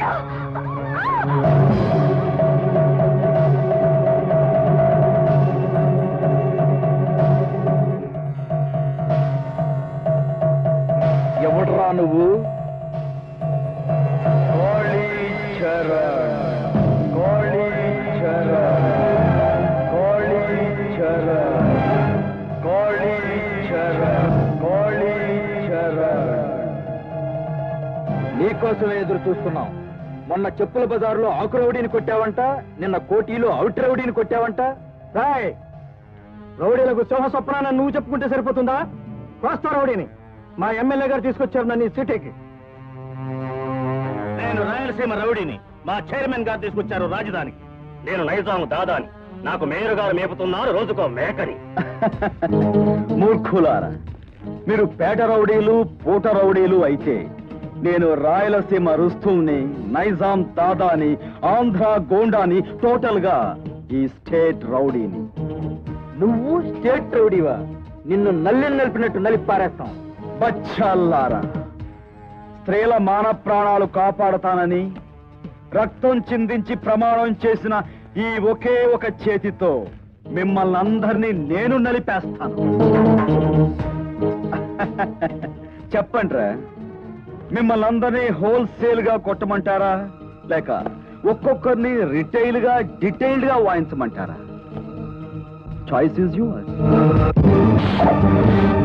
ఎవడ్రా నువ్వు కోళీశ్వరన్ కోళీశ్వరన్ కోళీశ్వరన్ కోళీశ్వరన్ కోళీశ్వరన్ నీకోసమే ఎదురు చూస్తున్నాం మొన్న చెప్పుల బజార్లో ఆకు రౌడీని కొట్టావంట నిన్న కోటీలో అవుట్ రౌడీని కొట్టావంట రాయ్ రౌడీలకు సింహ స్వప్నాన్ని నువ్వు చెప్పుకుంటే సరిపోతుందా కోస్తా రౌడీని మా ఎమ్మెల్యే గారు తీసుకొచ్చారు నన్ను ఈ సిటీకి నేను రాయలసీమ రౌడీని మా చైర్మన్ గారు తీసుకొచ్చారు రాజధానికి నేను నైజాం దాదాని నాకు మేయర్ గారు మేపుతున్నారు రోజుకో మేకని మూర్ఖులారా మీరు పేట రౌడీలు పూట రౌడీలు అయితే నేను రాయలసీమ రుస్తుల్ని నైజాం దాదాని ఆంధ్ర గోండాని టోటల్ గా ఈ స్టేట్ రౌడీని నువ్వు స్టేట్ రౌడీవా నిన్ను నల్లిని నలిపినట్టు నలిపి పారేస్తాం బచ్చాల్లారా స్త్రీల మాన ప్రాణాలు కాపాడతానని రక్తం చిందించి ప్రమాణం చేసిన ఈ ఒకే ఒక చేతితో మిమ్మల్ని అందరినీ నేను నలిపేస్తాను చెప్పండ్రా మిమ్మల్ని అందరినీ హోల్సేల్ గా కొట్టమంటారా లేక ఒక్కొక్కరిని రిటైల్ గా డీటెయిల్డ్ గా వాయించమంటారా చాయిస్ ఇస్ యూర్